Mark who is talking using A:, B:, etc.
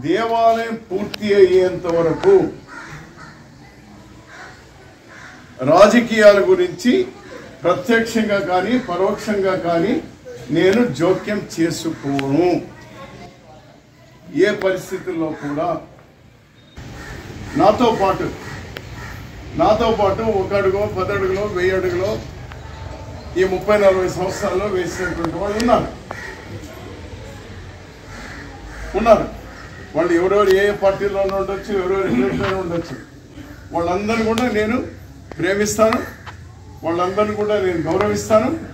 A: దేవాలయం పూర్తి అయ్యేంత వరకు రాజకీయాల గురించి ప్రత్యక్షంగా కానీ పరోక్షంగా కానీ నేను జోక్యం చేసుకోను ఏ పరిస్థితుల్లో కూడా నాతో పాటు నాతో పాటు ఒక అడుగో పది అడుగులో వెయ్యి అడుగులో ఈ ముప్పై నలభై సంవత్సరాల్లో వేసినటువంటి వాళ్ళు ఉన్నారు ఉన్నారు వాళ్ళు ఎవరెవరు ఏ పార్టీలోనే ఉండొచ్చు ఎవరెవరు ఎన్నికల్లో ఉండొచ్చు వాళ్ళందరినీ కూడా నేను ప్రేమిస్తాను వాళ్ళందరినీ కూడా నేను గౌరవిస్తాను